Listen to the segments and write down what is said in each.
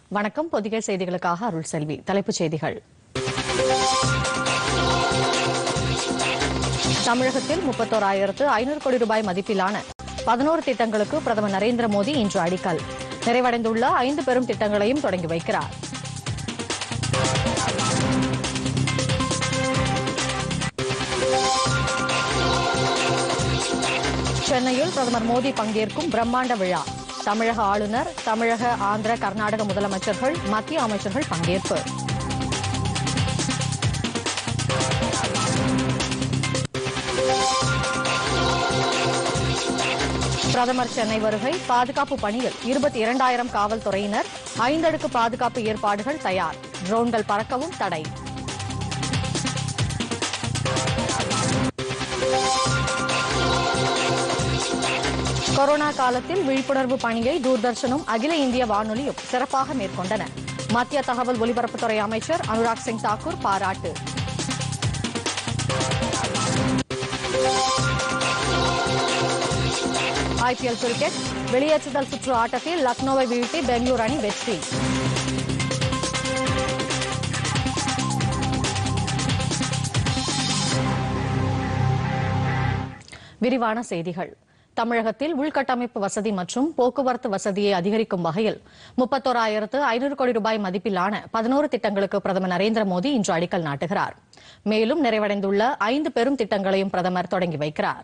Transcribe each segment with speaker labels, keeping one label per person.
Speaker 1: வணக்கம் பொதிகை செய்திகளுக்காக அருள் செல்வி தலைப்புச் செய்திகள் தமிழகத்தில் முப்பத்தோராயிரத்து ஐநூறு கோடி ரூபாய் மதிப்பிலான பதினோரு திட்டங்களுக்கு பிரதமர் நரேந்திர மோடி இன்று அடிக்கல் நிறைவடைந்துள்ள ஐந்து பெரும் திட்டங்களையும் தொடங்கி வைக்கிறார் சென்னையில் பிரதமர் மோடி பங்கேற்கும் பிரம்மாண்ட விழா தமிழக ஆளுநர் தமிழக ஆந்திர கர்நாடக முதலமைச்சர்கள் மத்திய அமைச்சர்கள் பங்கேற்பு பிரதமர் சென்னை வருகை பாதுகாப்பு பணியில் இருபத்தி இரண்டாயிரம் காவல்துறையினர் ஐந்தடுக்கு பாதுகாப்பு ஏற்பாடுகள் தயார் ட்ரோன்கள் பறக்கவும் தடை கொரோனா காலத்தில் விழிப்புணர்வு பணியை தூர்தர்ஷனும் அகில இந்திய வானொலியும் சிறப்பாக மேற்கொண்டன மத்திய தகவல் ஒலிபரப்புத்துறை அமைச்சர் அனுராக் சிங் தாக்கூர் பாராட்டு ஐபிஎல் கிரிக்கெட் வெளியேற்றுதல் சுற்று ஆட்டத்தில் லக்னோவை வீழ்த்தி பெங்களூரு அணி வெற்றி விரிவான செய்திகள் தமிழகத்தில் உள்கட்டமைப்பு வசதி மற்றும் போக்குவரத்து வசதியை அதிகரிக்கும் வகையில் முப்பத்தோராயிரத்து ஐநூறு கோடி ரூபாய் மதிப்பிலான பதினோரு திட்டங்களுக்கு பிரதமர் நரேந்திர மோடி இன்று அடிக்கல் நாட்டுகிறார் மேலும் நிறைவடைந்துள்ள ஐந்து பெரும் திட்டங்களையும் பிரதமர் தொடங்கி வைக்கிறார்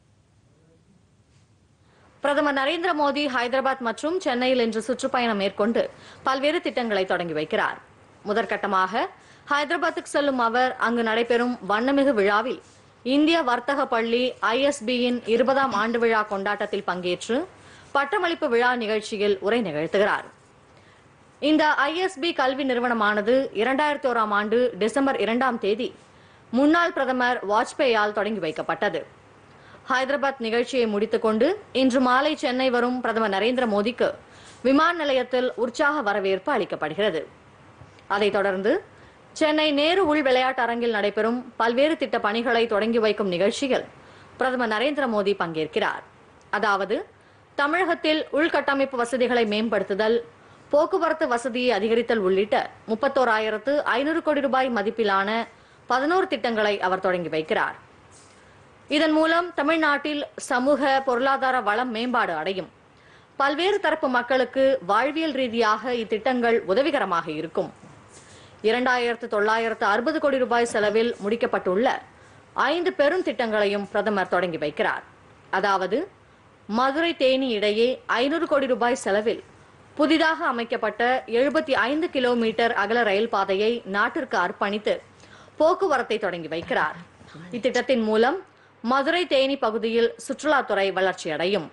Speaker 1: பிரதமர் நரேந்திர மோடி ஹைதராபாத் மற்றும் சென்னையில் இன்று சுற்றுப்பயணம் மேற்கொண்டு பல்வேறு திட்டங்களை தொடங்கி வைக்கிறார் முதற்கட்டமாக ஹைதராபாத்துக்கு செல்லும் அவர் அங்கு நடைபெறும் வண்ணமிகு விழாவில் இந்திய வர்த்தக பள்ளி ஐஎஸ்பியின் இருபதாம் ஆண்டு விழா கொண்டாட்டத்தில் பங்கேற்று பட்டமளிப்பு விழா நிகழ்ச்சியில் உரை நிகழ்த்துகிறார் இந்த ஐஎஸ்பி கல்வி நிறுவனமானது இரண்டாயிரத்தி ஓராம் ஆண்டு டிசம்பர் இரண்டாம் தேதி முன்னாள் பிரதமர் வாஜ்பேயால் தொடங்கி வைக்கப்பட்டது ஹைதராபாத் நிகழ்ச்சியை முடித்துக்கொண்டு இன்று மாலை சென்னை வரும் பிரதமர் நரேந்திர மோடிக்கு விமான நிலையத்தில் உற்சாக வரவேற்பு அளிக்கப்படுகிறது அதைத் தொடர்ந்து சென்னை நேரு உள் விளையாட்டு அரங்கில் நடைபெறும் பல்வேறு திட்ட பணிகளை தொடங்கி வைக்கும் நிகழ்ச்சியில் பிரதமர் நரேந்திர மோடி பங்கேற்கிறார் அதாவது தமிழகத்தில் உள்கட்டமைப்பு வசதிகளை மேம்படுத்துதல் போக்குவரத்து வசதியை அதிகரித்தல் உள்ளிட்ட முப்பத்தோராயிரத்து ஐநூறு கோடி ரூபாய் மதிப்பிலான பதினோரு திட்டங்களை அவர் தொடங்கி வைக்கிறார் இதன் மூலம் தமிழ்நாட்டில் சமூக பொருளாதார வளம் மேம்பாடு அடையும் பல்வேறு தரப்பு மக்களுக்கு வாழ்வியல் ரீதியாக இத்திட்டங்கள் உதவிகரமாக இருக்கும் இரண்டாயிரத்து தொள்ளாயிரத்து அறுபது கோடி ரூபாய் செலவில் முடிக்கப்பட்டுள்ள ஐந்து பெரும் திட்டங்களையும் பிரதமர் தொடங்கி வைக்கிறார் அதாவது மதுரை தேனி இடையே ஐநூறு கோடி ரூபாய் செலவில் புதிதாக அமைக்கப்பட்ட எழுபத்தி ஐந்து கிலோமீட்டர் அகல ரயில் பாதையை நாட்டிற்கு அர்ப்பணித்து போக்குவரத்தை தொடங்கி வைக்கிறார் இத்திட்டத்தின் மூலம் மதுரை தேனி பகுதியில் சுற்றுலாத்துறை வளர்ச்சியடையும்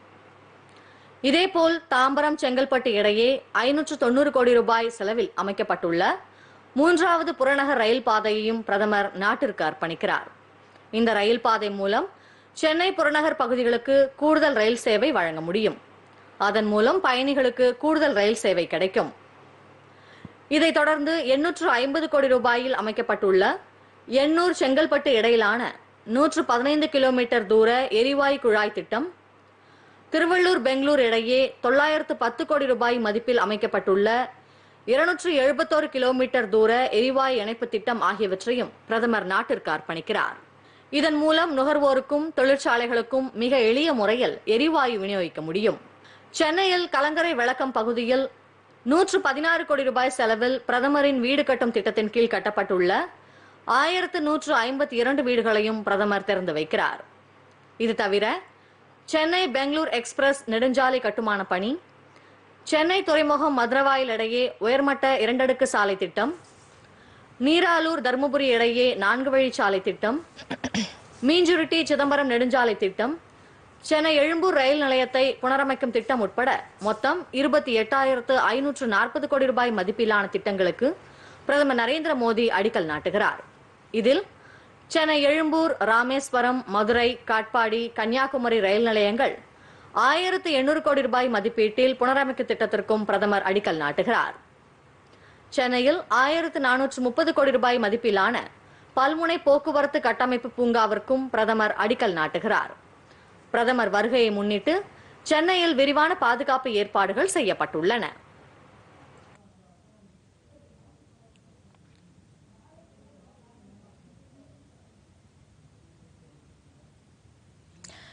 Speaker 1: இதேபோல் தாம்பரம் செங்கல்பட்டு இடையே ஐநூற்று தொண்ணூறு கோடி ரூபாய் செலவில் அமைக்கப்பட்டுள்ள மூன்றாவது புறநகர் ரயில் பாதையையும் பிரதமர் நாட்டிற்கு அர்ப்பணிக்கிறார் இந்த ரயில் பாதை மூலம் சென்னை புறநகர் பகுதிகளுக்கு கூடுதல் ரயில் சேவை வழங்க முடியும் அதன் மூலம் பயணிகளுக்கு கூடுதல் ரயில் சேவை கிடைக்கும் இதைத் தொடர்ந்து எண்ணூற்று ஐம்பது கோடி ரூபாயில் அமைக்கப்பட்டுள்ள எண்ணூர் செங்கல்பட்டு இடையிலான நூற்று பதினைந்து கிலோமீட்டர் தூர எரிவாயு குழாய் திட்டம் திருவள்ளூர் பெங்களூர் இடையே தொள்ளாயிரத்து பத்து கோடி ரூபாய் மதிப்பில் அமைக்கப்பட்டுள்ள இருநூற்று எழுபத்தோரு கிலோமீட்டர் தூர எரிவாயு இணைப்பு திட்டம் ஆகியவற்றையும் பிரதமர் நாட்டிற்கு அர்ப்பணிக்கிறார் இதன் மூலம் நுகர்வோருக்கும் தொழிற்சாலைகளுக்கும் மிக எளிய முறையில் எரிவாயு விநியோகிக்க முடியும் சென்னையில் கலங்கரை விளக்கம் பகுதியில் நூற்று பதினாறு கோடி ரூபாய் செலவில் பிரதமரின் வீடு கட்டும் திட்டத்தின் கீழ் கட்டப்பட்டுள்ள ஆயிரத்து நூற்று ஐம்பத்தி இரண்டு வீடுகளையும் பிரதமர் திறந்து வைக்கிறார் இது தவிர சென்னை பெங்களூர் எக்ஸ்பிரஸ் நெடுஞ்சாலை கட்டுமான பணி சென்னை துறைமுகம் மதுரவாயில் இடையே உயர்மட்ட இரண்டடுக்கு சாலை திட்டம் நீராலூர் தருமபுரி இடையே நான்கு வழி சாலை திட்டம் மீஞ்சுருட்டி சிதம்பரம் நெடுஞ்சாலை திட்டம் சென்னை எழும்பூர் ரயில் நிலையத்தை புனரமைக்கும் திட்டம் உட்பட மொத்தம் இருபத்தி எட்டாயிரத்து ஐநூற்று நாற்பது கோடி ரூபாய் மதிப்பிலான திட்டங்களுக்கு பிரதமர் நரேந்திர மோடி அடிக்கல் நாட்டுகிறார் இதில் சென்னை எழும்பூர் ராமேஸ்வரம் மதுரை காட்பாடி கன்னியாகுமரி ரயில் நிலையங்கள் ஆயிரத்து எண்ணூறு கோடி ரூபாய் மதிப்பீட்டில் புனரமைக்கும் திட்டத்திற்கும் பிரதமர் அடிக்கல் நாட்டுகிறார் சென்னையில் ஆயிரத்து நானூற்று முப்பது கோடி ரூபாய் மதிப்பிலான பல்முனை போக்குவரத்து கட்டமைப்பு பூங்காவிற்கும் பிரதமர் அடிக்கல் நாட்டுகிறார் பிரதமர் வருகையை முன்னிட்டு சென்னையில் விரிவான பாதுகாப்பு ஏற்பாடுகள் செய்யப்பட்டுள்ளன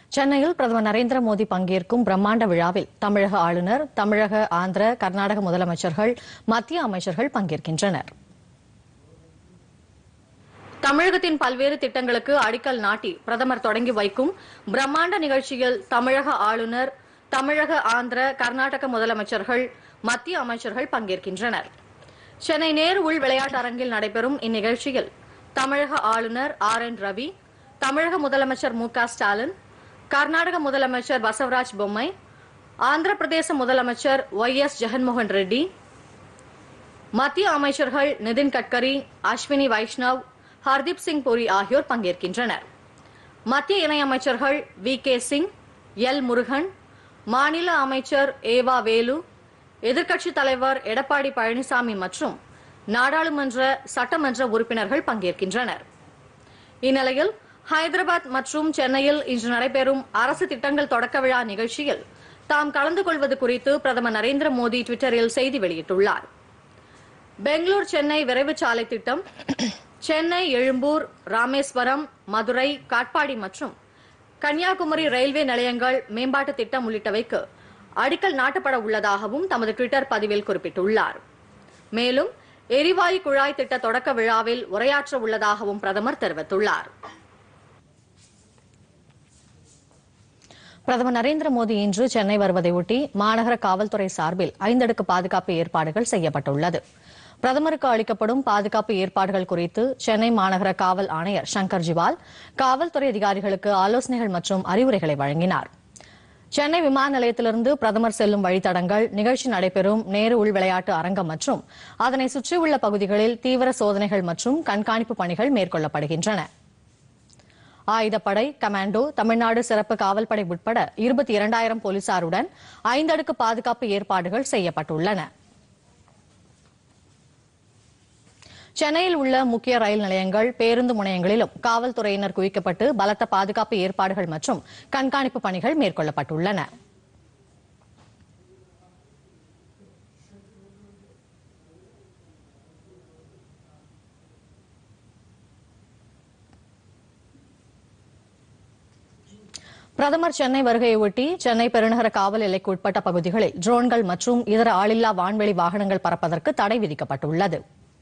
Speaker 1: சென்னையில் பிரதமர் நரேந்திர மோடி பங்கேற்கும் பிரம்மாண்ட விழாவில் தமிழக ஆளுநர் தமிழக ஆந்திர கர்நாடக முதலமைச்சர்கள் மத்திய அமைச்சர்கள் பங்கேற்கின்றனர் தமிழகத்தின் பல்வேறு திட்டங்களுக்கு அடிக்கல் நாட்டி பிரதமர் தொடங்கி வைக்கும் பிரம்மாண்ட நிகழ்ச்சியில் தமிழக ஆளுநர் தமிழக ஆந்திர கர்நாடக முதலமைச்சர்கள் மத்திய அமைச்சர்கள் பங்கேற்கின்றனர் சென்னை நேரு உள் விளையாட்டு அரங்கில் நடைபெறும் இந்நிகழ்ச்சியில் தமிழக ஆளுநர் ஆர் என் ரவி தமிழக முதலமைச்சர் மு க ஸ்டாலின் கர்நாடக முதலமைச்சர் பசவராஜ் பொம்மை ஆந்திர பிரதேச முதலமைச்சர் ஒய் எஸ் ஜெகன்மோகன் ரெட்டி மத்திய அமைச்சர்கள் நிதின் கட்கரி அஸ்வினி வைஷ்ணவ் ஹர்தீப் சிங் புரி ஆகியோர் பங்கேற்கின்றனர் மத்திய இணையமைச்சர்கள் V K Singh L Murugan மாநில அமைச்சர் ஏவா வேலு எதிர்க்கட்சித் தலைவர் எடப்பாடி பழனிசாமி மற்றும் நாடாளுமன்ற சட்டமன்ற உறுப்பினர்கள் பங்கேற்கின்றனர் இந்நிலையில் ஹைதராபாத் மற்றும் சென்னையில் இன்று நடைபெறும் அரசு திட்டங்கள் தொடக்க விழா நிகழ்ச்சியில் தாம் கலந்து கொள்வது குறித்து பிரதமர் நரேந்திர மோடி டுவிட்டரில் செய்தி வெளியிட்டுள்ளார் பெங்களூர் சென்னை விரைவு சாலை திட்டம் சென்னை எழும்பூர் ராமேஸ்வரம் மதுரை காட்பாடி மற்றும் கன்னியாகுமரி ரயில்வே நிலையங்கள் மேம்பாட்டு திட்டம் உள்ளிட்டவைக்கு அடிக்கல் நாட்டப்பட உள்ளதாகவும் தமது டுவிட்டர் பதிவில் குறிப்பிட்டுள்ளார் மேலும் எரிவாயு குழாய் திட்ட தொடக்க விழாவில் உரையாற்ற உள்ளதாகவும் பிரதமர் தெரிவித்துள்ளார் பிரதமர் நரேந்திர மோடி இன்று சென்னை வருவதையொட்டி மாநகர காவல்துறை சார்பில் ஐந்தடுக்கு பாதுகாப்பு ஏற்பாடுகள் செய்யப்பட்டுள்ளது பிரதமருக்கு அளிக்கப்படும் பாதுகாப்பு ஏற்பாடுகள் குறித்து சென்னை மாநகர காவல் ஆணையர் சங்கர் ஜிவால் காவல்துறை அதிகாரிகளுக்கு ஆலோசனைகள் மற்றும் அறிவுரைகளை வழங்கினார் சென்னை விமான நிலையத்திலிருந்து பிரதமர் செல்லும் வழித்தடங்கள் நிகழ்ச்சி நடைபெறும் நேரு உள் விளையாட்டு அரங்கம் மற்றும் அதனை சுற்றியுள்ள பகுதிகளில் தீவிர சோதனைகள் மற்றும் கண்காணிப்பு பணிகள் மேற்கொள்ளப்படுகின்றன ஆயுதப்படை கமாண்டோ தமிழ்நாடு சிறப்பு காவல்படை உட்பட இருபத்தி இரண்டாயிரம் போலீசாருடன் ஐந்தடுக்கு பாதுகாப்பு ஏற்பாடுகள் செய்யப்பட்டுள்ளன சென்னையில் உள்ள முக்கிய ரயில் நிலையங்கள் பேருந்து முனையங்களிலும் காவல்துறையினர் குவிக்கப்பட்டு பலத்த பாதுகாப்பு ஏற்பாடுகள் மற்றும் கண்காணிப்பு பணிகள் மேற்கொள்ளப்பட்டுள்ளன பிரதமர் சென்னை வருகையொட்டி சென்னை பெருநகர காவல் எல்லைக்கு உட்பட்ட பகுதிகளில் ட்ரோன்கள் மற்றும் இதர ஆளில்லா வான்வெளி வாகனங்கள் பறப்பதற்கு தடை விதிக்கப்பட்டுள்ளது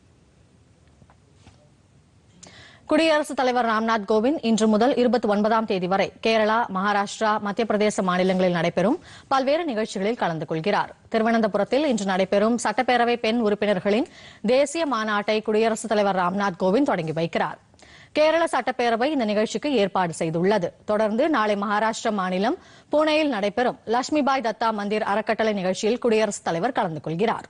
Speaker 1: குடியரசுத் தலைவர் ராம்நாத் கோவிந்த் இன்று முதல் இருபத்தி ஒன்பதாம் தேதி வரை கேரளா மகாராஷ்டிரா மத்திய பிரதேச மாநிலங்களில் நடைபெறும் பல்வேறு நிகழ்ச்சிகளில் கலந்து கொள்கிறார் திருவனந்தபுரத்தில் இன்று நடைபெறும் சட்டப்பேரவை பெண் உறுப்பினர்களின் தேசிய மாநாட்டை குடியரசுத் தலைவர் ராம்நாத் கோவிந்த் தொடங்கி வைக்கிறார் கேரள சட்டப்பேரவை இந்த நிகழ்ச்சிக்கு ஏற்பாடு செய்துள்ளது தொடர்ந்து நாளை மகாராஷ்டிரா மாநிலம் புனேயில் நடைபெறும் லட்சுமிபாய் தத்தா மந்திர் அறக்கட்டளை நிகழ்ச்சியில் குடியரசுத் தலைவர் கலந்து கொள்கிறார்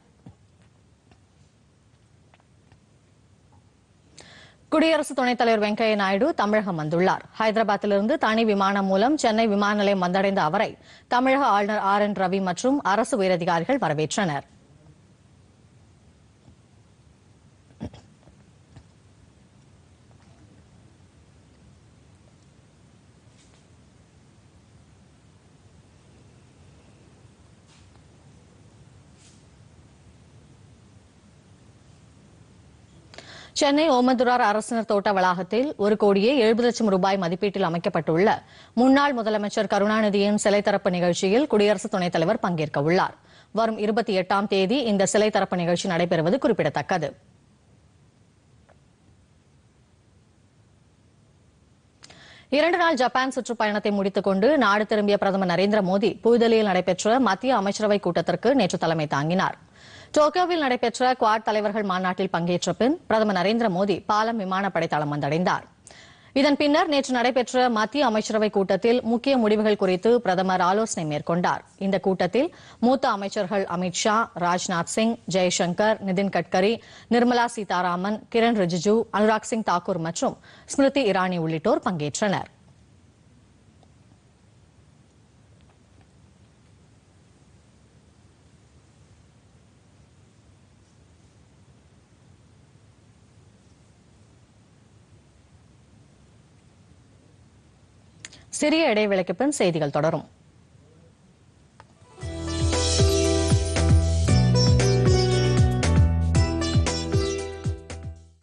Speaker 1: குடியரசு துணைத் தலைவர் வெங்கையா நாயுடு தமிழகம் வந்துள்ளார் ஹைதராபாத்திலிருந்து தனி விமானம் மூலம் சென்னை விமான நிலையம் வந்தடைந்த அவரை தமிழக ஆளுநர் ஆர் என் ரவி மற்றும் அரசு உயரதிகாரிகள் வரவேற்றனர் சென்னை ஓமந்துரார் அரசினர் தோட்ட வளாகத்தில் ஒரு கோடியே எழுபது லட்சம் ரூபாய் மதிப்பீட்டில் அமைக்கப்பட்டுள்ள முன்னாள் முதலமைச்சர் கருணாநிதியின் சிலை திறப்பு நிகழ்ச்சியில் குடியரசு துணைத் தலைவர் பங்கேற்க உள்ளார் வரும் இருபத்தி எட்டாம் தேதி இந்த சிலை திறப்பு நிகழ்ச்சி நடைபெறுவது குறிப்பிடத்தக்கது இரண்டு நாள் ஜப்பான் சுற்றுப்பயணத்தை முடித்துக் கொண்டு நாடு திரும்பிய பிரதமர் நரேந்திர மோடி புதுதில்லியில் நடைபெற்ற மத்திய அமைச்சரவை கூட்டத்திற்கு நேற்று தலைமை தாங்கினார் டோக்கியோவில் நடைபெற்ற குவாட் தலைவர்கள் மாநாட்டில் பங்கேற்ற பின் பிரதமர் நரேந்திர மோடி பாலம் விமானப்படை தளம் வந்தடைந்தார் இதன் பின்னர் நேற்று நடைபெற்ற மத்திய அமைச்சரவை கூட்டத்தில் முக்கிய முடிவுகள் குறித்து பிரதமர் ஆலோசனை மேற்கொண்டார் இந்த கூட்டத்தில் மூத்த அமைச்சர்கள் அமித் ஷா ராஜ்நாத் சிங் ஜெய்சங்கர் நிதின் கட்கரி நிர்மலா சீதாராமன் கிரண் ரிஜிஜு அனுராக் சிங் தாக்கூர் மற்றும் ஸ்மிருதி இரானி உள்ளிட்டோர் பங்கேற்றனர் சிறிய இடைவேளைக்கு பின் செய்திகள் தொடரும்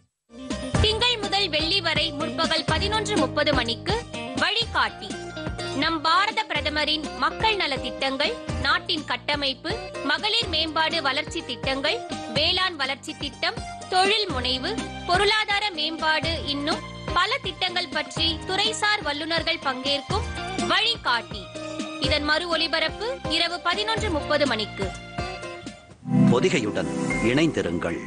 Speaker 2: திங்கள் முதல் வெள்ளி வரை முற்பகல் பதினொன்று முப்பது மணிக்கு வழிகாட்டி நம் பாரத பிரதமரின் மக்கள் நல திட்டங்கள் நாட்டின் கட்டமைப்பு மகளிர் மேம்பாடு வளர்ச்சி திட்டங்கள் வேளாண் வளர்ச்சி திட்டம் தொழில் முனைவு பொருளாதார மேம்பாடு இன்னும் பல திட்டங்கள் பற்றி துறைசார் வல்லுநர்கள் பங்கேற்கும் வழிகாட்டி இதன் மறு ஒலிபரப்பு இரவு பதினொன்று முப்பது மணிக்கு
Speaker 3: பொதிகையுடன் இணைந்திருங்கள்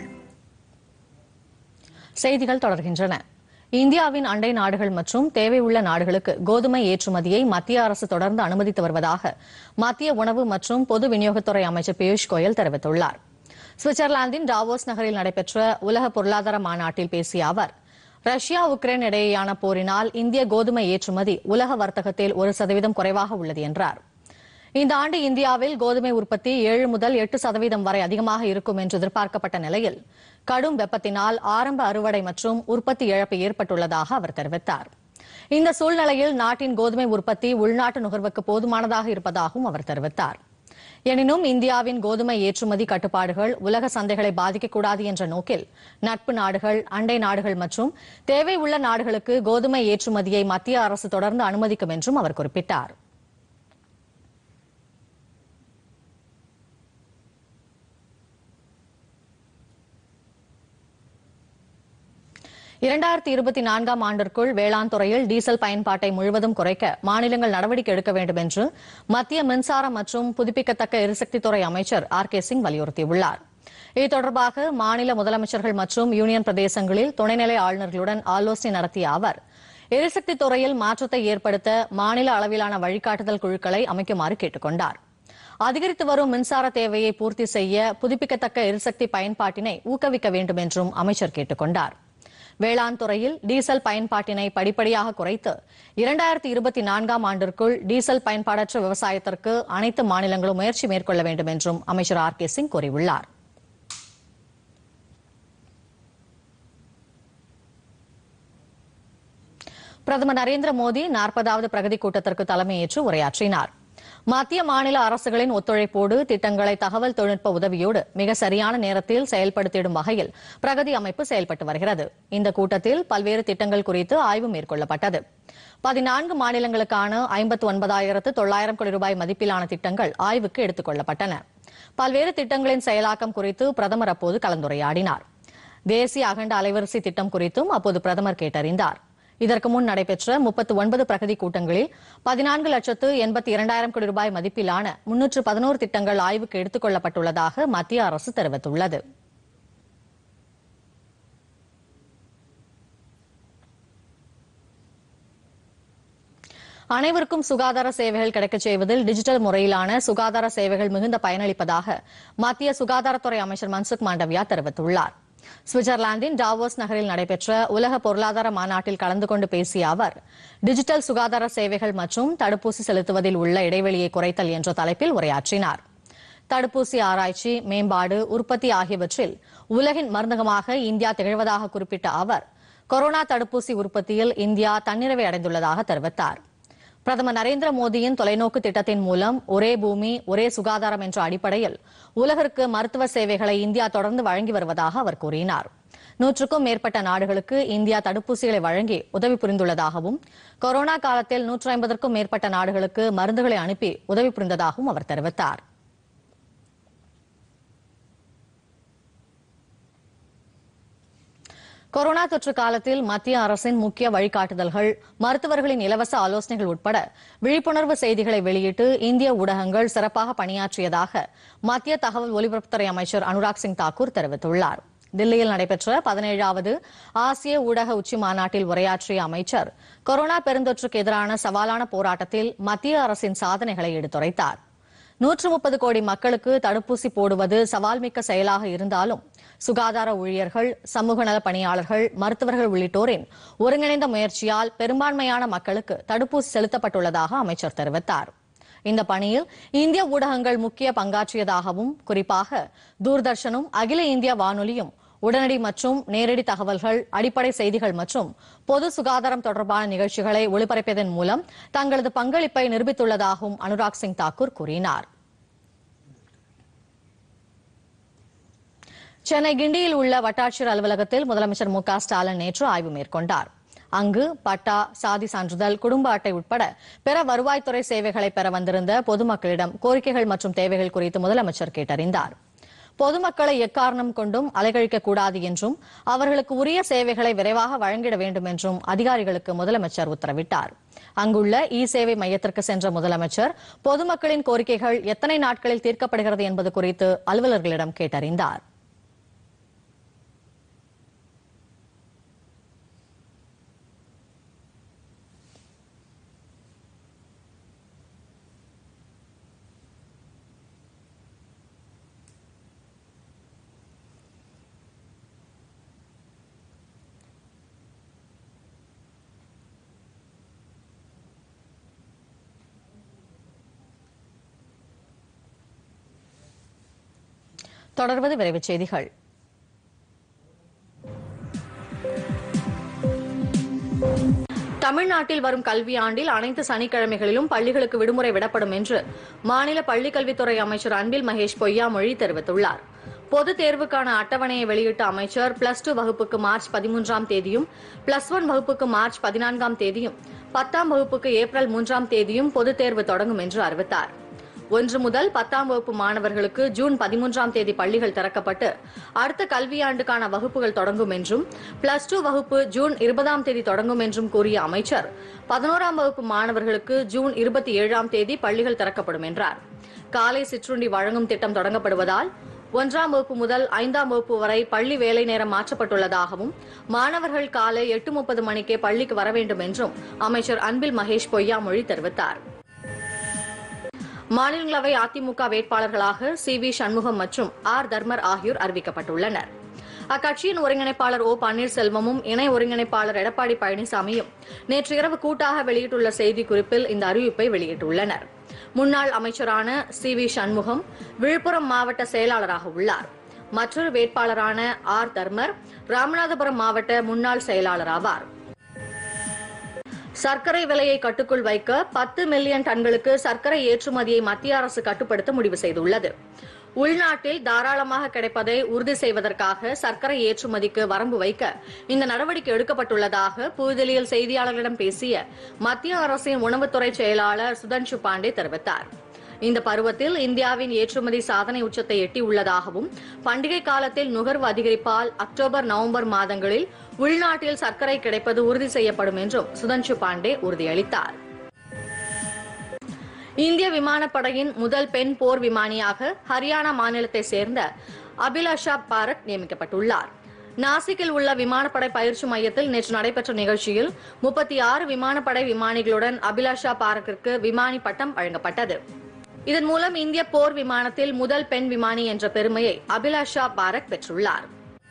Speaker 1: செய்திகள் தொடர்கின்றன இந்தியாவின் அண்டை நாடுகள் மற்றும் தேவை உள்ள நாடுகளுக்கு கோதுமை ஏற்றுமதியை மத்திய அரசு தொடர்ந்து அனுமதித்து வருவதாக மத்திய உணவு மற்றும் பொது விநியோகத்துறை அமைச்சர் பியூஷ் கோயல் தெரிவித்துள்ளார் சுவிட்சர்லாந்தின் டாவோஸ் நகரில் நடைபெற்ற உலக பொருளாதார மாநாட்டில் பேசிய அவர் ரஷ்யா உக்ரைன் இடையேயான போரினால் இந்திய கோதுமை ஏற்றுமதி உலக வர்த்தகத்தில் ஒரு சதவீதம் குறைவாக உள்ளது என்றார் இந்த ஆண்டு இந்தியாவில் கோதுமை உற்பத்தி ஏழு முதல் எட்டு சதவீதம் வரை அதிகமாக இருக்கும் என்று எதிர்பார்க்கப்பட்ட நிலையில் கடும் வெப்பத்தினால் ஆரம்ப அறுவடை மற்றும் உற்பத்தி இழப்பு ஏற்பட்டுள்ளதாக அவர் தெரிவித்தார் இந்த சூழ்நிலையில் நாட்டின் கோதுமை உற்பத்தி உள்நாட்டு நுகர்வுக்கு போதுமானதாக இருப்பதாகவும் அவர் தெரிவித்தார் எனினும் இந்தியாவின் கோதுமை ஏற்றுமதி கட்டுப்பாடுகள் உலக சந்தைகளை பாதிக்கக்கூடாது என்ற நோக்கில் நட்பு நாடுகள் அண்டை நாடுகள் மற்றும் தேவை உள்ள நாடுகளுக்கு கோதுமை ஏற்றுமதியை மத்திய அரசு தொடர்ந்து அனுமதிக்கும் என்றும் அவர் குறிப்பிட்டார் இரண்டாயிரத்தி இருபத்தி நான்காம் ஆண்டிற்குள் வேளாண் துறையில் டீசல் பயன்பாட்டை முழுவதும் குறைக்க மாநிலங்கள் நடவடிக்கை எடுக்க வேண்டும் என்று மத்திய மின்சாரம் மற்றும் புதுப்பிக்கத்தக்க எரிசக்தித்துறை அமைச்சர் ஆர் கே சிங் வலியுறுத்தியுள்ளார் இது தொடர்பாக மாநில முதலமைச்சர்கள் மற்றும் யூனியன் பிரதேசங்களில் துணைநிலை ஆளுநர்களுடன் ஆலோசனை நடத்திய அவர் எரிசக்தி துறையில் மாற்றத்தை ஏற்படுத்த மாநில அளவிலான வழிகாட்டுதல் குழுக்களை அமைக்குமாறு கேட்டுக் கொண்டார் அதிகரித்து வரும் மின்சார தேவையை பூர்த்தி செய்ய புதுப்பிக்கத்தக்க எரிசக்தி பயன்பாட்டினை ஊக்குவிக்க வேண்டும் என்றும் அமைச்சர் கேட்டுக் கொண்டார் வேளாண் துறையில் டீசல் பயன்பாட்டினை படிப்படியாக குறைத்து இரண்டாயிரத்தி இருபத்தி நான்காம் ஆண்டிற்குள் டீசல் பயன்பாடற்ற விவசாயத்திற்கு அனைத்து மாநிலங்களும் முயற்சி மேற்கொள்ள வேண்டும் என்றும் அமைச்சர் ஆர் கே சிங் கூறியுள்ளார் பிரதமர் நரேந்திர மோடி நாற்பதாவது பிரகதி கூட்டத்திற்கு தலைமையேற்று உரையாற்றினார் மத்திய மாநில அரசுகளின் ஒத்துழைப்போடு திட்டங்களை தகவல் தொழில்நுட்ப உதவியோடு மிக சரியான நேரத்தில் செயல்படுத்திடும் வகையில் பிரகதி அமைப்பு செயல்பட்டு வருகிறது இந்த கூட்டத்தில் பல்வேறு திட்டங்கள் குறித்து ஆய்வு மேற்கொள்ளப்பட்டது பதினான்கு மாநிலங்களுக்கான ஐம்பத்து ஒன்பதாயிரத்து தொள்ளாயிரம் கோடி ரூபாய் மதிப்பிலான திட்டங்கள் ஆய்வுக்கு எடுத்துக் கொள்ளப்பட்டன பல்வேறு திட்டங்களின் செயலாக்கம் குறித்து பிரதமர் அப்போது கலந்துரையாடினார் தேசிய அகண்ட அலைவரிசை திட்டம் குறித்தும் அப்போது பிரதமர் கேட்டறிந்தார் இதற்கு முன் நடைபெற்ற முப்பத்து ஒன்பது பிரகதி கூட்டங்களில் பதினான்கு லட்சத்து எண்பத்தி இரண்டாயிரம் கோடி ரூபாய் மதிப்பிலான முன்னூற்று பதினோரு திட்டங்கள் ஆய்வுக்கு எடுத்துக் கொள்ளப்பட்டுள்ளதாக மத்திய அரசு தெரிவித்துள்ளது அனைவருக்கும் சுகாதார சேவைகள் கிடைக்கச் செய்வதில் டிஜிட்டல் முறையிலான சுகாதார சேவைகள் மிகுந்த பயனளிப்பதாக மத்திய சுகாதாரத்துறை அமைச்சர் மன்சுக் மாண்டவியா தெரிவித்துள்ளார் சுவிட்சர்லாந்தின் டாவோஸ் நகரில் நடைபெற்ற உலக பொருளாதார மாநாட்டில் கலந்து கொண்டு பேசிய அவர் டிஜிட்டல் சுகாதார சேவைகள் மற்றும் தடுப்பூசி செலுத்துவதில் உள்ள இடைவெளியை குறைத்தல் என்ற தலைப்பில் உரையாற்றினார் தடுப்பூசி ஆராய்ச்சி மேம்பாடு உற்பத்தி ஆகியவற்றில் உலகின் மருந்தகமாக இந்தியா திகழ்வதாக குறிப்பிட்ட அவர் கொரோனா தடுப்பூசி உற்பத்தியில் இந்தியா தன்னிறைவை அடைந்துள்ளதாக தெரிவித்தார் பிரதமர் நரேந்திர மோடியின் தொலைநோக்கு திட்டத்தின் மூலம் ஒரே பூமி ஒரே சுகாதாரம் என்ற அடிப்படையில் உலகிற்கு மருத்துவ சேவைகளை இந்தியா தொடர்ந்து வழங்கி வருவதாக அவர் கூறினார் நூற்றுக்கும் மேற்பட்ட நாடுகளுக்கு இந்தியா தடுப்பூசிகளை வழங்கி உதவி புரிந்துள்ளதாகவும் கொரோனா காலத்தில் நூற்றி ஐம்பதற்கும் மேற்பட்ட நாடுகளுக்கு மருந்துகளை அனுப்பி உதவி புரிந்ததாகவும் அவர் தெரிவித்தார் கொரோனா தொற்று காலத்தில் மத்திய அரசின் முக்கிய வழிகாட்டுதல்கள் மருத்துவர்களின் இலவச ஆலோசனைகள் உட்பட விழிப்புணர்வு செய்திகளை வெளியிட்டு இந்திய ஊடகங்கள் சிறப்பாக பணியாற்றியதாக மத்திய தகவல் ஒலிபரப்புத்துறை அமைச்சர் அனுராக் சிங் தாக்கூர் தெரிவித்துள்ளார் தில்லியில் நடைபெற்ற பதினேழாவது ஆசிய ஊடக உச்சி மாநாட்டில் உரையாற்றிய அமைச்சர் கொரோனா பெருந்தொற்றுக்கு எதிரான சவாலான போராட்டத்தில் மத்திய அரசின் சாதனைகளை எடுத்துரைத்தார் நூற்று முப்பது கோடி மக்களுக்கு தடுப்பூசி போடுவது சவால்மிக்க செயலாக இருந்தாலும் சுகாதார ஊழியர்கள் சமூக நல பணியாளர்கள் மருத்துவர்கள் உள்ளிட்டோரின் ஒருங்கிணைந்த முயற்சியால் பெரும்பான்மையான மக்களுக்கு தடுப்பூசி செலுத்தப்பட்டுள்ளதாக அமைச்சர் தெரிவித்தார் இந்த பணியில் இந்திய ஊடகங்கள் முக்கிய பங்காற்றியதாகவும் குறிப்பாக தூர்தர்ஷனும் அகில இந்திய வானொலியும் உடனடி மற்றும் நேரடி தகவல்கள் அடிப்படை செய்திகள் மற்றும் பொது சுகாதாரம் தொடர்பான நிகழ்ச்சிகளை ஒளிபரப்பியதன் மூலம் தங்களது பங்களிப்பை நிரூபித்துள்ளதாகவும் அனுராக் சிங் தாக்கூர் கூறினார் சென்னை கிண்டியில் உள்ள வட்டாட்சியர் அலுவலகத்தில் முதலமைச்சர் மு க ஸ்டாலின் நேற்று ஆய்வு மேற்கொண்டார் அங்கு பட்டா சாதி சான்றிதழ் குடும்ப அட்டை உட்பட பிற வருவாய்த்துறை சேவைகளை பெற வந்திருந்த பொதுமக்களிடம் கோரிக்கைகள் மற்றும் தேவைகள் குறித்து முதலமைச்சர் கேட்டறிந்தார் பொதுமக்களை எக்காரணம் கொண்டும் அலைகழிக்க கூடாது என்றும் அவர்களுக்கு உரிய சேவைகளை விரைவாக வழங்கிட வேண்டும் என்றும் அதிகாரிகளுக்கு முதலமைச்சர் உத்தரவிட்டார் அங்குள்ள இ சேவை மையத்திற்கு சென்ற முதலமைச்சர் பொதுமக்களின் கோரிக்கைகள் எத்தனை நாட்களில் தீர்க்கப்படுகிறது என்பது குறித்து அலுவலர்களிடம் கேட்டறிந்தார் தொடர்வது விரைவுச் செய்திகள் தமிழ்நாட்டில் வரும் கல்வியாண்டில் அனைத்து சனிக்கிழமைகளிலும் பள்ளிகளுக்கு விடுமுறை விடப்படும் என்று மாநில பள்ளிக்கல்வித்துறை அமைச்சர் அன்பில் மகேஷ் பொய்யாமொழி தெரிவித்துள்ளார் பொதுத் தேர்வுக்கான அட்டவணையை வெளியிட்ட அமைச்சர் பிளஸ் டூ வகுப்புக்கு மார்ச் பதிமூன்றாம் தேதியும் பிளஸ் ஒன் வகுப்புக்கு மார்ச் பதினான்காம் தேதியும் பத்தாம் வகுப்புக்கு ஏப்ரல் மூன்றாம் தேதியும் பொதுத் தேர்வு தொடங்கும் என்று அறிவித்தார் ஒன்று முதல் பத்தாம் வகுப்பு மாணவர்களுக்கு ஜூன் பதிமூன்றாம் தேதி பள்ளிகள் திறக்கப்பட்டு அடுத்த கல்வியாண்டுக்கான வகுப்புகள் தொடங்கும் என்றும் பிளஸ் டூ வகுப்பு ஜூன் இருபதாம் தேதி தொடங்கும் என்றும் கூறிய அமைச்சர் பதினோராம் வகுப்பு மாணவர்களுக்கு ஜூன் இருபத்தி ஏழாம் தேதி பள்ளிகள் திறக்கப்படும் என்றார் காலை சிற்றுண்டி வழங்கும் திட்டம் தொடங்கப்படுவதால் ஒன்றாம் வகுப்பு முதல் ஐந்தாம் வகுப்பு வரை பள்ளி வேலை நேரம் மாற்றப்பட்டுள்ளதாகவும் மாணவர்கள் காலை எட்டு முப்பது மணிக்கே பள்ளிக்கு வர வேண்டும் என்றும் அமைச்சர் அன்பில் மகேஷ் பொய்யாமொழி தெரிவித்தார் மாநிலங்களவை அதிமுக வேட்பாளர்களாக சி வி சண்முகம் மற்றும் ஆர் தர்மர் ஆகியோர் அறிவிக்கப்பட்டுள்ளனர் அக்கட்சியின் ஒருங்கிணைப்பாளர் ஓ பன்னீர்செல்வமும் இணை ஒருங்கிணைப்பாளர் எடப்பாடி பழனிசாமியும் நேற்று இரவு கூட்டாக வெளியிட்டுள்ள செய்திக்குறிப்பில் இந்த அறிவிப்பை வெளியிட்டுள்ளனர் முன்னாள் அமைச்சரான சி வி சண்முகம் விழுப்புரம் மாவட்ட செயலாளராக உள்ளார் மற்றொரு வேட்பாளரான ஆர் தர்மர் ராமநாதபுரம் மாவட்ட முன்னாள் செயலாளர் ஆவார் சர்க்கரை விலையை கட்டுக்குள் வைக்க பத்து மில்லியன் டன்களுக்கு சர்க்கரை ஏற்றுமதியை மத்திய அரசு கட்டுப்படுத்த முடிவு செய்துள்ளது உள்நாட்டில் தாராளமாக கிடைப்பதை உறுதி செய்வதற்காக சர்க்கரை ஏற்றுமதிக்கு வரம்பு வைக்க இந்த நடவடிக்கை எடுக்கப்பட்டுள்ளதாக புதுதில்லியில் செய்தியாளர்களிடம் பேசிய மத்திய அரசின் உணவுத்துறை செயலாளர் சுதன்ஷு பாண்டே தெரிவித்தார் இந்த பருவத்தில் இந்தியாவின் ஏற்றுமதி சாதனை உச்சத்தை எட்டியுள்ளதாகவும் பண்டிகை காலத்தில் நுகர்வு அதிகரிப்பால் அக்டோபர் நவம்பர் மாதங்களில் உள்நாட்டில் சர்க்கரை கிடைப்பது உறுதி செய்யப்படும் என்றும் சுதன்ஷு பாண்டே உறுதியளித்தார் இந்திய விமானப்படையின் முதல் பெண் போர் விமானியாக ஹரியானா மாநிலத்தை சேர்ந்த அபிலாஷா பாரக் நியமிக்கப்பட்டுள்ளார் நாசிக்கில் உள்ள விமானப்படை பயிற்சி மையத்தில் நேற்று நடைபெற்ற நிகழ்ச்சியில் முப்பத்தி ஆறு விமானப்படை விமானிகளுடன் அபிலாஷா பாரக்கிற்கு விமானி பட்டம் வழங்கப்பட்டது இதன் மூலம் இந்திய போர் விமானத்தில் முதல் பெண் விமானி என்ற பெருமையை அபிலாஷா பாரக் பெற்றுள்ளார்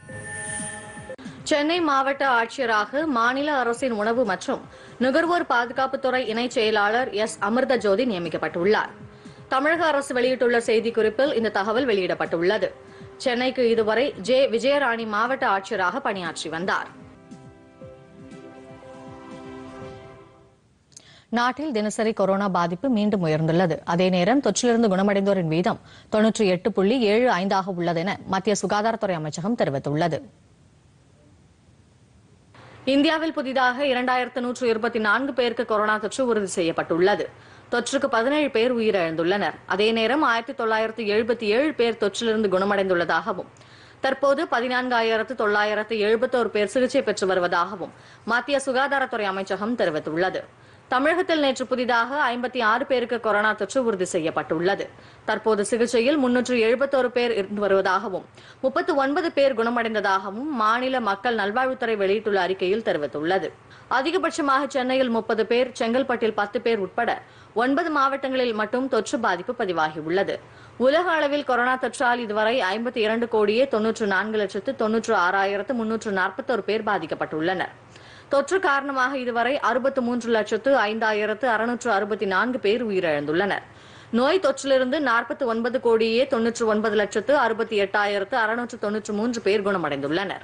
Speaker 1: சென்னை மாவட்ட ஆட்சியராக மாநில அரசின் உணவு மற்றும் நுகர்வோர் பாதுகாப்புத்துறை இணைச் செயலாளர் எஸ் அமிர்த ஜோதி நியமிக்கப்பட்டுள்ளார் தமிழக அரசு வெளியிட்டுள்ள செய்திக்குறிப்பில் இந்த தகவல் வெளியிடப்பட்டுள்ளது சென்னைக்கு இதுவரை ஜே விஜயராணி மாவட்ட ஆட்சியராக பணியாற்றி வந்தார் நாட்டில் தினசரி கொரோனா பாதிப்பு மீண்டும் உயர்ந்துள்ளது அதே நேரம் தொற்றிலிருந்து குணமடைந்தோரின் வீதம் தொன்னூற்றி எட்டு புள்ளி ஏழு ஐந்தாக உள்ளது என மத்திய சுகாதாரத்துறை அமைச்சகம் தெரிவித்துள்ளது இந்தியாவில் புதிதாக இரண்டாயிரத்து நூற்று இருபத்தி நான்கு பேருக்கு கொரோனா தொற்று உறுதி செய்யப்பட்டுள்ளது தொற்றுக்கு பதினேழு பேர் உயிரிழந்துள்ளனர் அதே நேரம் ஆயிரத்தி தொள்ளாயிரத்து எழுபத்தி ஏழு பேர் தொற்றிலிருந்து குணமடைந்துள்ளதாகவும் தற்போது பதினான்காயிரத்து தொள்ளாயிரத்து எழுபத்தோரு பேர் சிகிச்சை பெற்று வருவதாகவும் மத்திய சுகாதாரத்துறை அமைச்சகம் தெரிவித்துள்ளது தமிழகத்தில் நேற்று புதிதாக ஐம்பத்தி ஆறு பேருக்கு கொரோனா தொற்று உறுதி செய்யப்பட்டுள்ளது தற்போது சிகிச்சையில் முன்னூற்று எழுபத்தோரு பேர் இருந்து வருவதாகவும் முப்பத்து ஒன்பது பேர் குணமடைந்ததாகவும் மாநில மக்கள் நல்வாழ்வுத்துறை வெளியிட்டுள்ள அறிக்கையில் தெரிவித்துள்ளது அதிகபட்சமாக சென்னையில் முப்பது பேர் செங்கல்பட்டில் பத்து பேர் உட்பட ஒன்பது மாவட்டங்களில் மட்டும் தொற்று பாதிப்பு பதிவாகியுள்ளது உலக அளவில் கொரோனா தொற்றால் இதுவரை ஐம்பத்தி இரண்டு கோடியே தொன்னூற்று நான்கு லட்சத்து தொன்னூற்று ஆறாயிரத்து முன்னூற்று நாற்பத்தோரு பேர் பாதிக்கப்பட்டுள்ளனர் தொற்று காரணமாக இதுவரை அறுபத்து மூன்று லட்சத்து ஐந்தாயிரத்து அறுநூற்று அறுபத்தி நான்கு பேர் உயிரிழந்துள்ளனர் நோய் தொற்றிலிருந்து நாற்பத்தி ஒன்பது கோடியே தொன்னூற்று ஒன்பது லட்சத்து அறுபத்தி எட்டாயிரத்து அறுநூற்று தொன்னூற்று மூன்று பேர் குணமடைந்துள்ளனர்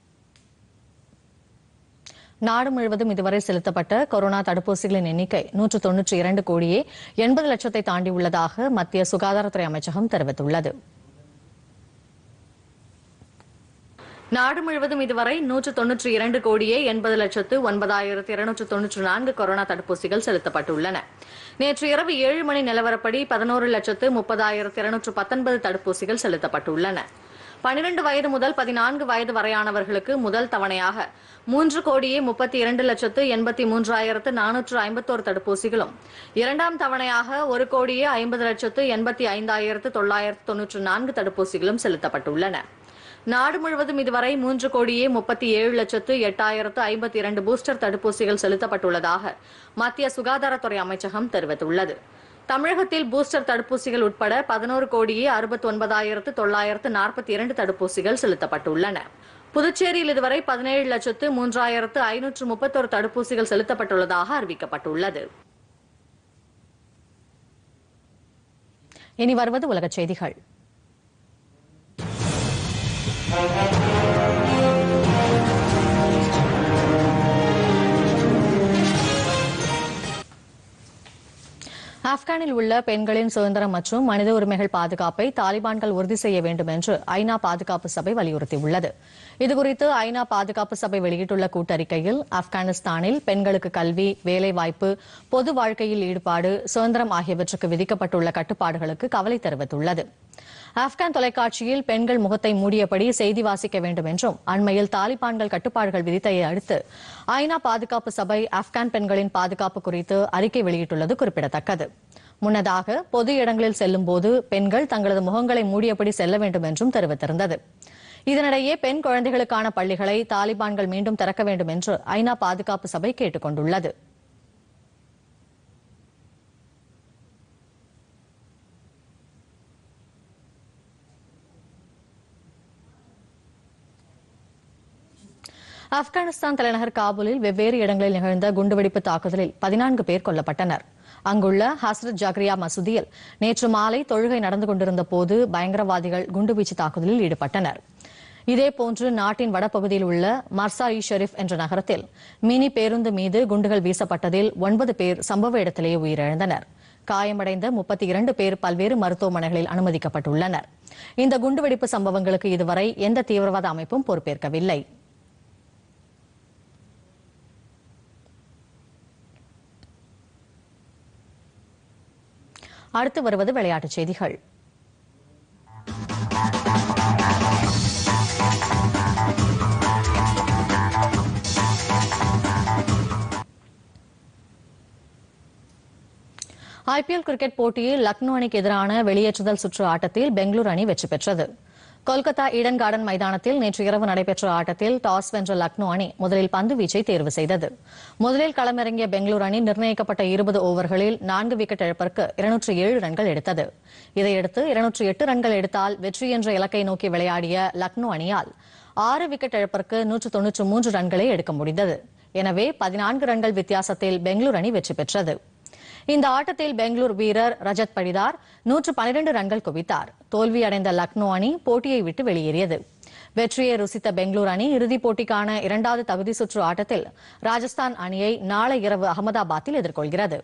Speaker 1: நாடு முழுவதும் இதுவரை செலுத்தப்பட்ட கொரோனா தடுப்பூசிகளின் எண்ணிக்கை நூற்று தொன்னூற்றி இரண்டு கோடியே எண்பது லட்சத்தை தாண்டியுள்ளதாக மத்திய சுகாதாரத்துறை அமைச்சகம் தெரிவித்துள்ளது நாடு முழுவதும் இதுவரை நூற்று தொன்னூற்றி இரண்டு கோடியே எண்பது லட்சத்து ஒன்பதாயிரத்து இருநூற்று தொன்னூற்று நான்கு கொரோனா தடுப்பூசிகள் செலுத்தப்பட்டுள்ளன நேற்று இரவு ஏழு மணி நிலவரப்படி பதினோரு லட்சத்து முப்பதாயிரத்து இருநூற்று பத்தொன்பது தடுப்பூசிகள் செலுத்தப்பட்டுள்ளன பனிரெண்டு வயது முதல் பதினான்கு வயது வரையானவர்களுக்கு முதல் தவணையாக மூன்று கோடியே முப்பத்தி இரண்டு லட்சத்து எண்பத்தி மூன்றாயிரத்து நானூற்று ஐம்பத்தோரு தடுப்பூசிகளும் இரண்டாம் தவணையாக ஒரு கோடியே ஐம்பது லட்சத்து எண்பத்தி ஐந்தாயிரத்து தொள்ளாயிரத்து தொன்னூற்று நான்கு தடுப்பூசிகளும் செலுத்தப்பட்டுள்ளன நாடு முழுவதும் இதுவரை மூன்று கோடியே முப்பத்தி ஏழு லட்சத்து எட்டாயிரத்து ஐம்பத்தி இரண்டு பூஸ்டர் தடுப்பூசிகள் செலுத்தப்பட்டுள்ளதாக மத்திய சுகாதாரத்துறை அமைச்சகம் தெரிவித்துள்ளது தமிழகத்தில் பூஸ்டர் தடுப்பூசிகள் உட்பட பதினோரு கோடியே அறுபத்தி ஒன்பதாயிரத்து தொள்ளாயிரத்து நாற்பத்தி இரண்டு தடுப்பூசிகள் செலுத்தப்பட்டுள்ளன புதுச்சேரியில் இதுவரை பதினேழு லட்சத்து மூன்றாயிரத்து ஐநூற்று முப்பத்தொரு தடுப்பூசிகள் செலுத்தப்பட்டுள்ளதாக அறிவிக்கப்பட்டுள்ளது இனி வருவது உலகச் செய்திகள் ஆப்கானில் உள்ள பெண்களின் சுதந்திரம் மற்றும் மனித உரிமைகள் பாதுகாப்பை தாலிபான்கள் உறுதி செய்ய வேண்டும் என்று ஐநா பாதுகாப்பு சபை வலியுறுத்தியுள்ளது இதுகுறித்து ஐநா பாதுகாப்பு சபை வெளியிட்டுள்ள கூட்டறிக்கையில் ஆப்கானிஸ்தானில் பெண்களுக்கு கல்வி வேலைவாய்ப்பு பொது வாழ்க்கையில் ஈடுபாடு சுதந்திரம் ஆகியவற்றுக்கு விதிக்கப்பட்டுள்ள கட்டுப்பாடுகளுக்கு கவலை தெரிவித்துள்ளது ஆப்கான் தொலைக்காட்சியில் பெண்கள் முகத்தை மூடியபடி செய்தி வாசிக்க வேண்டும் என்றும் அண்மையில் தாலிபான்கள் கட்டுப்பாடுகள் விதித்தையை அடுத்து ஐநா பாதுகாப்பு சபை ஆப்கான் பெண்களின் பாதுகாப்பு குறித்து அறிக்கை வெளியிட்டுள்ளது குறிப்பிடத்தக்கது முன்னதாக பொது இடங்களில் செல்லும்போது பெண்கள் தங்களது முகங்களை மூடியபடி செல்ல வேண்டும் என்றும் தெரிவித்திருந்தது இதனிடையே பெண் குழந்தைகளுக்கான பள்ளிகளை தாலிபான்கள் மீண்டும் திறக்க வேண்டும் என்று ஐநா பாதுகாப்பு சபை கேட்டுக் கொண்டுள்ளது ஆப்கானிஸ்தான் தலைநகர் காபூலில் வெவ்வேறு இடங்களில் நிகழ்ந்த குண்டுவெடிப்பு தாக்குதலில் பதினான்கு பேர் கொல்லப்பட்டனர் அங்குள்ள ஹஸ்ரத் ஜக்ரியா மசூதியில் நேற்று மாலை தொழுகை நடந்து கொண்டிருந்த போது பயங்கரவாதிகள் குண்டுவீச்சு தாக்குதலில் ஈடுபட்டனர் இதேபோன்று நாட்டின் வடபகுதியில் உள்ள மர்சா இ ஷெரீப் என்ற நகரத்தில் மினி பேருந்து மீது குண்டுகள் வீசப்பட்டதில் ஒன்பது பேர் சம்பவ இடத்திலேயே உயிரிழந்தனர் காயமடைந்த முப்பத்தி இரண்டு பேர் பல்வேறு மருத்துவமனைகளில் அனுமதிக்கப்பட்டுள்ளனர் இந்த குண்டுவெடிப்பு சம்பவங்களுக்கு இதுவரை எந்த தீவிரவாத அமைப்பும் பொறுப்பேற்கவில்லை அடுத்து வருவது விளையாட்டுச் செய்திகள் ஐபிஎல் கிரிக்கெட் போட்டியில் லக்னோ அணிக்கு எதிரான வெளியேற்றுதல் சுற்று ஆட்டத்தில் பெங்களூரு அணி வெற்றி பெற்றது கொல்கத்தா ஈடன் கார்டன் மைதானத்தில் நேற்று இரவு நடைபெற்ற ஆட்டத்தில் டாஸ் வென்ற லக்னோ அணி முதலில் பந்து வீச்சை தேர்வு செய்தது முதலில் களமிறங்கிய பெங்களூரு அணி நிர்ணயிக்கப்பட்ட இருபது ஓவர்களில் நான்கு விக்கெட் இழப்பிற்கு இருநூற்று ஏழு ரன்கள் எடுத்தது இதையடுத்து இருநூற்று எட்டு ரன்கள் எடுத்தால் வெற்றி என்ற இலக்கை நோக்கி விளையாடிய லக்னோ அணியால் ஆறு விக்கெட் இழப்பிற்கு நூற்று தொன்னூற்று மூன்று ரன்களை எடுக்க முடிந்தது எனவே பதினான்கு ரன்கள் வித்தியாசத்தில் பெங்களூரு அணி வெற்றி பெற்றது இந்த ஆட்டத்தில் பெங்களூர் வீரர் ரஜத் படிதார் நூற்று பனிரெண்டு ரன்கள் குவித்தார் தோல்வியடைந்த லக்னோ அணி போட்டியை விட்டு வெளியேறியது வெற்றியை ருசித்த பெங்களூர் அணி இறுதிப் போட்டிக்கான இரண்டாவது தகுதி சுற்று ஆட்டத்தில் ராஜஸ்தான் அணியை நாளை இரவு அகமதாபாத்தில் எதிர்கொள்கிறது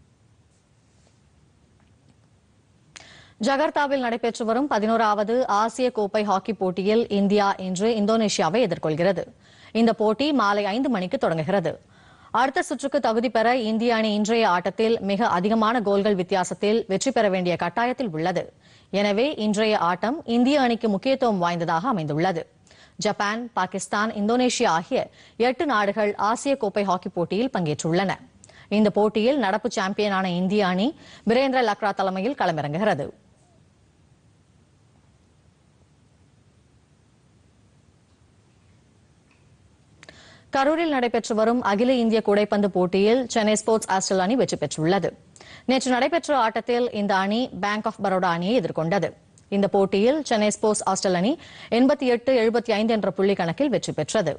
Speaker 1: ஜகர்த்தாவில் நடைபெற்று வரும் பதினோராவது ஆசிய கோப்பை ஹாக்கி போட்டியில் இந்தியா இன்று இந்தோனேஷியாவை எதிர்கொள்கிறது இந்த போட்டி மாலை ஐந்து மணிக்கு தொடங்குகிறது அடுத்த சுற்றுக்கு தகுதி பெற இந்திய அணி இன்றைய ஆட்டத்தில் மிக அதிகமான கோல்கள் வித்தியாசத்தில் வெற்றி பெற வேண்டிய கட்டாயத்தில் உள்ளது எனவே இன்றைய ஆட்டம் இந்திய அணிக்கு முக்கியத்துவம் வாய்ந்ததாக அமைந்துள்ளது ஜப்பான் பாகிஸ்தான் இந்தோனேஷியா ஆகிய எட்டு நாடுகள் ஆசிய கோப்பை ஹாக்கி போட்டியில் பங்கேற்றுள்ளன இந்த போட்டியில் நடப்பு சாம்பியனான இந்திய அணி வீரேந்திர லக்ரா தலைமையில் களமிறங்குகிறது கரூரில் நடைபெற்று வரும் அகில இந்திய கூடைப்பந்து போட்டியில் சென்னை ஸ்போர்ட்ஸ் ஆஸ்டல் அணி வெற்றி பெற்றுள்ளது நேற்று நடைபெற்ற ஆட்டத்தில் இந்த அணி பேங்க் ஆஃப் பரோடா அணியை எதிர்கொண்டது இந்த போட்டியில் சென்னை ஸ்போர்ட்ஸ் ஆஸ்டல் அணி எண்பத்தி எட்டு எழுபத்தி ஐந்து என்ற புள்ளி கணக்கில் வெற்றி பெற்றது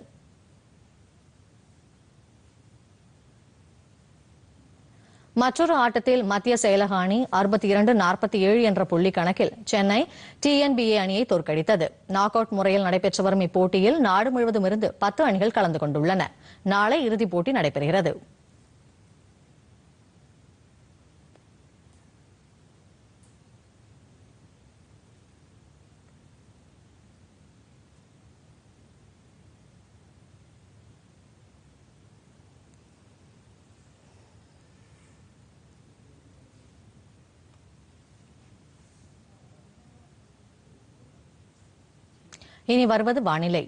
Speaker 1: மற்றொரு ஆட்டத்தில் மத்திய செயலக அணி அறுபத்தி இரண்டு நாற்பத்தி ஏழு என்ற புள்ளி கணக்கில் சென்னை டிஎன்பிஏ அணியை தோற்கடித்தது நாக் அவுட் முறையில் நடைபெற்று வரும் இப்போட்டியில் நாடு முழுவதும் இருந்து பத்து அணிகள் கலந்து கொண்டுள்ளன நாளை இறுதிப் போட்டி நடைபெறுகிறது இனி வருவது வானிலை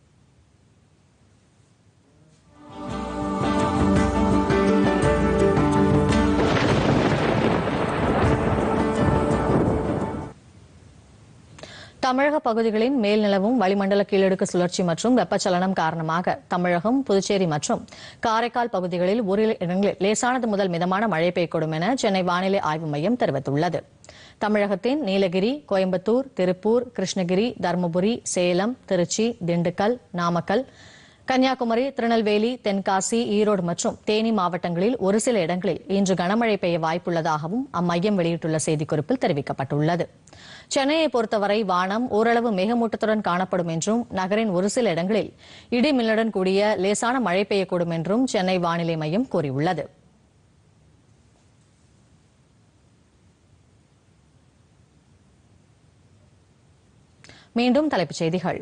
Speaker 1: தமிழக பகுதிகளின் மேல் நிலவும் வளிமண்டல கீழடுக்கு சுழற்சி மற்றும் வெப்பச்சலனம் காரணமாக தமிழகம் புதுச்சேரி மற்றும் காரைக்கால் பகுதிகளில் ஒரு இடங்களில் லேசானது முதல் மிதமான மழை பெய்யக்கூடும் என சென்னை வானிலை ஆய்வு மையம் தெரிவித்துள்ளது தமிழகத்தின் நீலகிரி கோயம்புத்தூர் திருப்பூர் கிருஷ்ணகிரி தருமபுரி சேலம் திருச்சி திண்டுக்கல் நாமக்கல் கன்னியாகுமரி திருநெல்வேலி தென்காசி ஈரோடு மற்றும் தேனி மாவட்டங்களில் ஒரு சில இடங்களில் இன்று கனமழை பெய்ய வாய்ப்புள்ளதாகவும் அம்மையம் வெளியிட்டுள்ள செய்திக்குறிப்பில் தெரிவிக்கப்பட்டுள்ளது சென்னையை பொறுத்தவரை வானம் ஓரளவு மேகமூட்டத்துடன் காணப்படும் என்றும் நகரின் ஒரு சில இடங்களில் இடி மின்னலுடன் கூடிய லேசான மழை பெய்யக்கூடும் என்றும் சென்னை வானிலை மையம் கூறியுள்ளது மீண்டும் தலைப்புச் செய்திகள்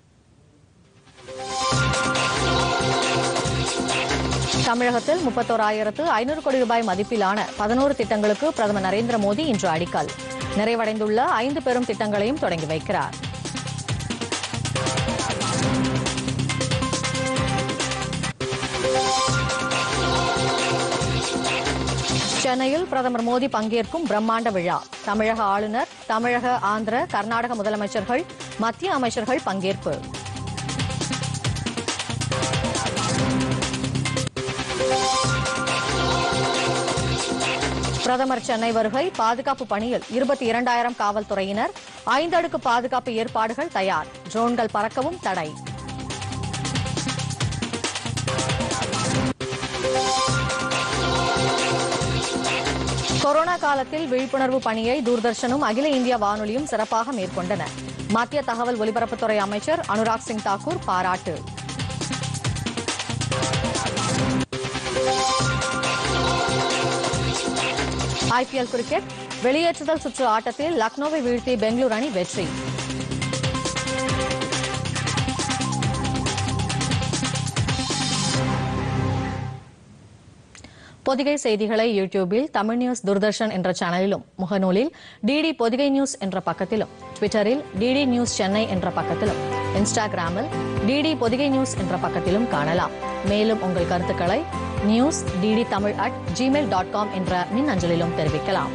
Speaker 1: தமிழகத்தில் முப்பத்தோராயிரத்து ஐநூறு கோடி ரூபாய் மதிப்பிலான பதினோரு திட்டங்களுக்கு பிரதமர் நரேந்திர மோடி இன்று அடிக்கல் நிறைவடைந்துள்ள ஐந்து பெரும் திட்டங்களையும் தொடங்கி வைக்கிறார் சென்னையில் பிரதமர் மோடி பங்கேற்கும் பிரம்மாண்ட விழா தமிழக ஆளுநர் தமிழக ஆந்திர கர்நாடக முதலமைச்சர்கள் மத்திய அமைச்சர்கள் பங்கேற்பு பிரதமர் சென்னை வருகை பாதுகாப்பு பணியில் இருபத்தி இரண்டாயிரம் காவல்துறையினர் ஐந்தடுக்கு பாதுகாப்பு ஏற்பாடுகள் தயார் ட்ரோன்கள் பறக்கவும் தடை கொரோனா காலத்தில் விழிப்புணர்வு பணியை தூர்தர்ஷனும் அகில இந்திய வானொலியும் சிறப்பாக மேற்கொண்டன மத்திய தகவல் ஒலிபரப்புத்துறை அமைச்சர் அனுராக் சிங் தாக்கூர் பாராட்டு ஐபிஎல் கிரிக்கெட் வெளியேற்றுதல் சுற்று ஆட்டத்தில் லக்னோவை வீழ்த்தி பெங்களூரு அணி வெற்றி பொதிகை செய்திகளை யூடியூபில் தமிழ் நியூஸ் தூர்தர்ஷன் என்ற சேனலிலும் முகநூலில் டிடி பொதிகை நியூஸ் என்ற பக்கத்திலும் ட்விட்டரில் டிடி நியூஸ் சென்னை என்ற பக்கத்திலும் இன்ஸ்டாகிராமில் டிடி பொதிகை நியூஸ் என்ற பக்கத்திலும் காணலாம் மேலும் உங்கள் கருத்துக்களை news DD Tamil at Gmail dot com என்ற மின் அஞ்சலிலும் தெரிவிக்கலாம்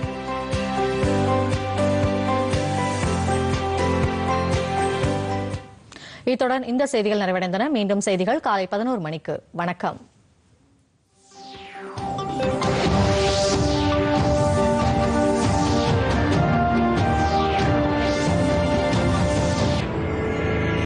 Speaker 1: இத்துடன் இந்த செய்திகள் நிறைவடைந்தன மீண்டும் செய்திகள் காலை பதினோரு மணிக்கு வணக்கம்